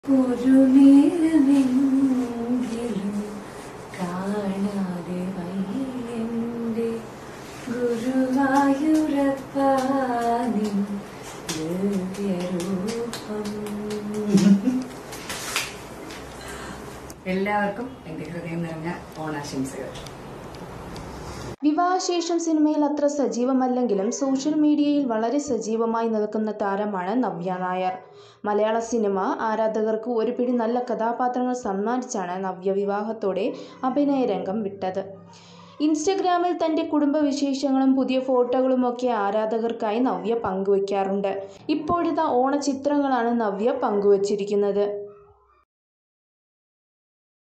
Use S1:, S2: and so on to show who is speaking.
S1: ഒരു നേരമെങ്കിലും കാണാതെ വയ്യന്റെ ഗുരുവായൂരപ്പാനിൻ ദിവ്യരൂപം
S2: എല്ലാവർക്കും എൻ്റെ ഹൃദയം നിറഞ്ഞ ഓണാശംസകൾ
S3: വിവാഹശേഷം സിനിമയിൽ അത്ര സജീവമല്ലെങ്കിലും സോഷ്യൽ മീഡിയയിൽ വളരെ സജീവമായി നിൽക്കുന്ന താരമാണ് നവ്യ നായർ മലയാള സിനിമ ആരാധകർക്ക് ഒരു പിടി നല്ല കഥാപാത്രങ്ങൾ സമ്മാനിച്ചാണ് നവ്യ വിവാഹത്തോടെ അഭിനയ രംഗം വിട്ടത് ഇൻസ്റ്റഗ്രാമിൽ തൻ്റെ കുടുംബവിശേഷങ്ങളും പുതിയ ഫോട്ടോകളുമൊക്കെ ആരാധകർക്കായി നവ്യ പങ്കുവയ്ക്കാറുണ്ട് ഇപ്പോഴത്തെ ഓണചിത്രങ്ങളാണ് നവ്യ പങ്കുവച്ചിരിക്കുന്നത്